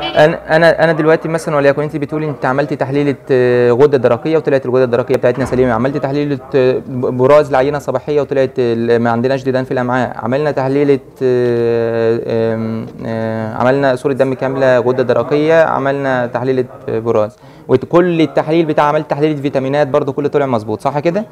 انا انا انا دلوقتي مثلا وليكن انت بتقولي انت عملتي تحليله آه، غده درقيه وطلعت الغده الدرقيه بتاعتنا سليمه عملتي تحليله آه، براز لعينه صباحيه وطلعت ال- ما عندناش ديدان في الامعاء عملنا تحليله آه، آم، آه، عملنا صوره دم كامله غده درقيه عملنا تحليله آه، براز وكل التحليل بتاع عملت تحليله فيتامينات برضو كله طلع مظبوط صح كده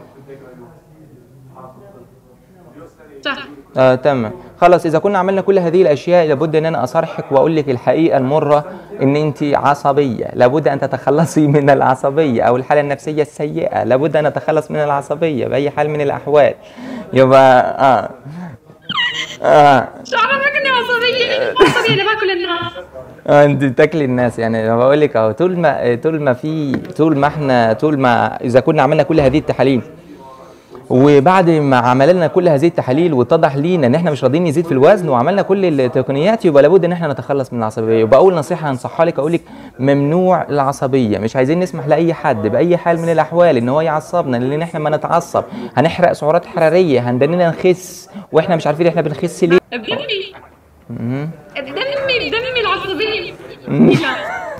صح آه تمام خلاص اذا كنا عملنا كل هذه الاشياء لابد ان انا اصارحك واقول لك الحقيقه المره ان انت عصبيه لابد ان تتخلصي من العصبيه او الحاله النفسيه السيئه لابد ان نتخلص من العصبيه باي حال من الاحوال يبقى اه اه شو عرفك اني عصبيه عصبيه انا باكل الناس آه، انت بتاكلي الناس يعني انا بقول لك اهو طول ما طول ما في طول ما احنا طول ما اذا كنا عملنا كل هذه التحاليل وبعد ما عملنا كل هذه التحاليل واتضح لينا ان احنا مش راضيين نزيد في الوزن وعملنا كل التقنيات يبقى لابد ان احنا نتخلص من العصبيه يبقى اول نصيحه هنصحها لك اقول لك ممنوع العصبيه مش عايزين نسمح لاي حد باي حال من الاحوال ان هو يعصبنا لان احنا ما نتعصب هنحرق سعرات حراريه هندننا نخس واحنا مش عارفين احنا بنخس ليه بدمي بدمي بدمي العصبيه لا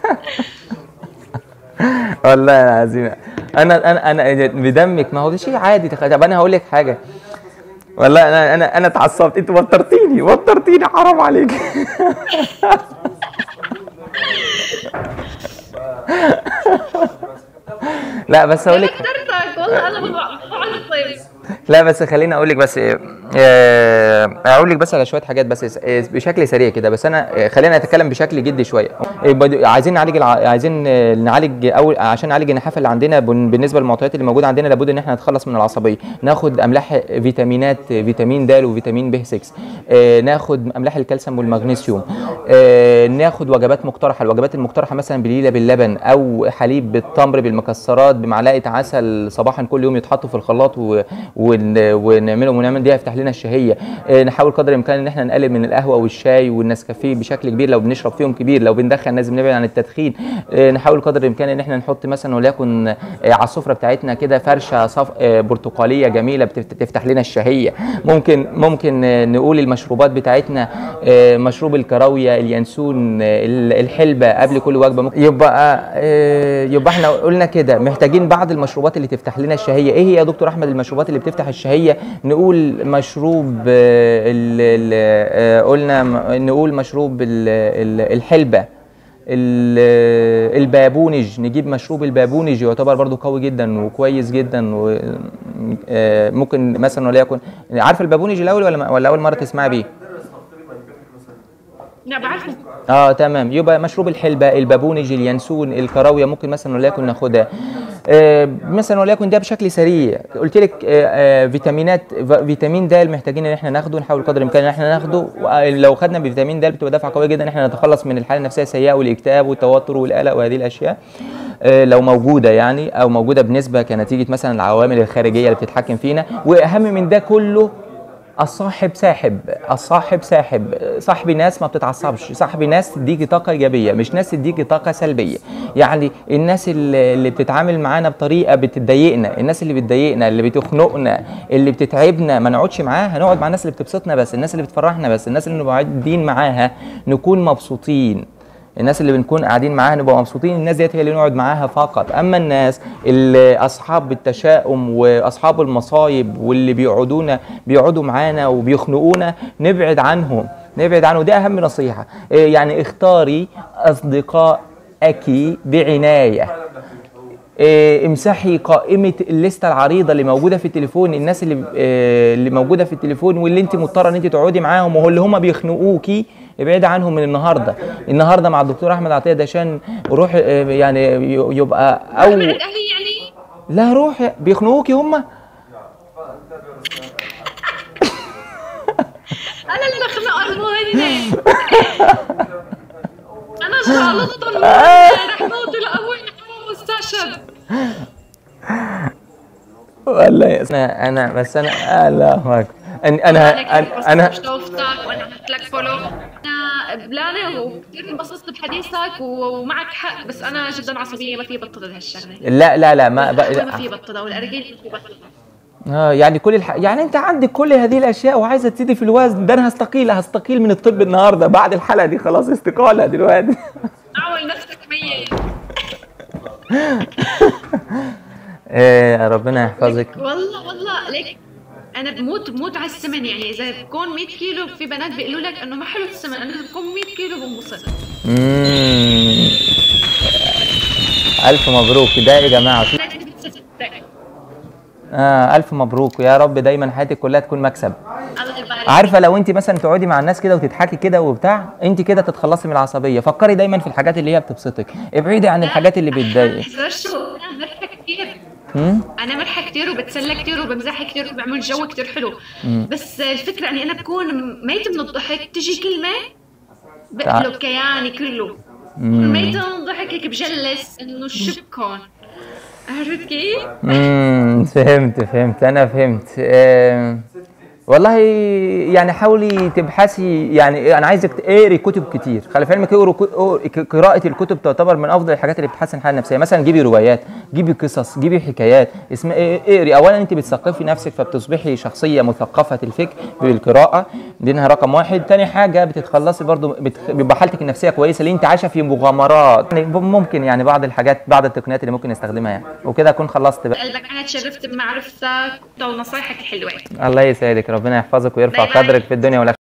والله العظيم انا انا انا بدمك ما هو ده شيء عادي تخ- طب انا هقول لك حاجه والله انا انا انا اتعصبت انت وترتيني وترتيني حرام عليك لا بس هقول لك قدرتك والله انا بعصب لا بس خليني اقول لك بس آه، اقول لك بس على شويه حاجات بس آه، بشكل سريع كده بس انا آه، خلينا نتكلم بشكل جدي شويه آه، بدو- عايزين نعالج الع... عايزين آه، نعالج اول عشان نعالج النحافه اللي عندنا بن- بالنسبه للمعطيات اللي موجوده عندنا لابد ان احنا نتخلص من العصبيه ناخد املاح فيتامينات آه، فيتامين د وفيتامين ب 6 آه، ناخد املاح الكالسيوم والمغنيسيوم آه، ناخد وجبات مقترحه الوجبات المقترحه مثلا بليله باللبن او حليب بالتمر بالمكسرات بمعلقه عسل صباحا كل يوم يتحطوا في الخلاط و... ون... ونعملهم ونعمل دي يفتح لنا الشهيه آه، نحاول قدر الامكان ان احنا نقلل من القهوه والشاي والنسكافيه بشكل كبير لو بنشرب فيهم كبير لو بندخن لازم نبعد عن التدخين آه، نحاول قدر الامكان ان احنا نحط مثلا وليكن آه، على السفره بتاعتنا كده فرشه صف... آه، برتقاليه جميله بتفت- بتفتح لنا الشهيه ممكن ممكن آه، نقول المشروبات بتاعتنا آه، مشروب الكراويه اليانسون آه، ال- الحلبه قبل كل وجبه ممكن يبقى آه، يبقى احنا قلنا كده محتاجين بعض المشروبات اللي تفتح لنا الشهيه ايه هي يا دكتور احمد المشروبات اللي بتفتح الشهيه نقول مشروب آه، ال- ال- آه، قلنا م- نقول مشروب ال- ال- الحلبه ال- البابونج نجيب مشروب البابونج يعتبر برضو قوي جدا وكويس جدا وممكن مثلا وليكن عارف البابونج الاول ولا ولا اول مره تسمع بيه لا بعرفه اه تمام يبقى مشروب الحلبه البابونج اليانسون الكراويه ممكن مثلا وليكن ناخدها آه مثلا وليكن ده بشكل سريع قلت لك آه آه فيتامينات ف- فيتامين د محتاجين ان احنا ناخده نحاول قدر الامكان ان احنا ناخده لو خدنا بفيتامين د بتبقى دفعه قويه جدا ان احنا نتخلص من الحاله النفسيه السيئه والاكتئاب والتوتر والقلق وهذه الاشياء آه لو موجوده يعني او موجوده بنسبه كنتيجه مثلا العوامل الخارجيه اللي بتتحكم فينا واهم من ده كله الصاحب ساحب الصاحب ساحب صاحبي ناس ما بتتعصبش صاحبي ناس تديكي طاقة إيجابية مش ناس تديكي طاقة سلبية يعني الناس اللي اللي بتتعامل معانا بطريقة بتضايقنا الناس اللي بتضايقنا اللي بتخنقنا اللي بتتعبنا ما نقعدش معاها نقعد مع الناس اللي بتبسطنا بس الناس اللي بتفرحنا بس الناس اللي نبقى قاعدين معاها نكون مبسوطين الناس اللي بنكون قاعدين معاها نبقى مبسوطين الناس ديت هي اللي نقعد معاها فقط اما الناس اللي اصحاب التشاؤم واصحاب المصايب واللي بيقعدونا بيقعدوا معانا وبيخنقونا نبعد عنهم نبعد عنه دي اهم نصيحه إيه يعني اختاري اصدقائك بعنايه إيه، امسحي قائمة الليستة العريضة اللي موجودة في التليفون الناس اللي إيه، اللي موجودة في التليفون واللي انت مضطرة ان انت تقعدي معاهم وهو اللي هم بيخنقوكي ابعدي عنهم من النهارده النهارده مع الدكتور احمد عطيه دشان روح إيه، يعني ي- يبقى او بعد اهلي يعني لا روح بيخنقوكي هم انا اللي خنقهم هن انا شغلتهم رح موت الاول مستشفى والله انا انا بس انا الله اكبر أنا- انا انا انا شوفتك وانا عملت لك فولو انا بلانة وكثير انبسطت بحديثك ومعك حق بس انا جدا عصبيه ما في بطل هالشغله لا لا لا ما ما بقى في بطلها والارجيل ما في بطلها اه يعني كل الح... يعني انت عندك كل هذه الاشياء وعايزه تزيدي في الوزن ده انا هستقيل هستقيل من الطب النهارده بعد الحلقه دي خلاص استقاله دلوقتي إيه ربنا يحفظك والله والله ليك انا بموت بموت على السمن يعني اذا بكون 100 كيلو في بنات بيقولوا لك انه ما حلو السمن انا اذا بكون 100 كيلو بنبسط مم. الف مبروك ده يا جماعه لازم تتصدق. آه الف مبروك ويا رب دايما حياتك كلها تكون مكسب الله يبارك عارفه لو انت مثلا تقعدي مع الناس كده وتضحكي كده وبتاع انت كده تتخلصي من العصبيه فكري دايما في الحاجات اللي هي بتبسطك ابعدي عن الحاجات اللي بتضايقك رشو انا مرحه كثير مم؟ انا مرحه كثير وبتسلى كثير وبمزح كثير وبعمل جو كثير حلو بس الفكره اني انا بكون ميت من الضحك تجي كلمه بقلب كياني كله مم. ميت من الضحك هيك بجلس انه شبكون عرفت كيف؟ امم فهمت فهمت انا فهمت آه والله يعني حاولي تبحثي يعني انا عايزك تقري كتب كتير خلي في علمك اقروا كو- قراءة الكتب تعتبر من افضل الحاجات اللي بتحسن الحالة النفسية مثلا جيبي روايات جيبي قصص جيبي حكايات اسم اقري اولا انت بتثقفي نفسك فبتصبحي شخصية مثقفة الفكر بالقراءة دي إنها رقم واحد تاني حاجة بتتخلصي برضو بت- بيبقى حالتك النفسية كويسة لان انت عايشة في مغامرات يعني ممكن يعني بعض الحاجات بعض التقنيات اللي ممكن نستخدمها يعني وكده اكون خلصت بقى قلبك انا تشرفت بمعرفتك ونصايحك الحلوه الله يسعدك ربنا يحفظك ويرفع باي باي. قدرك في الدنيا والاخره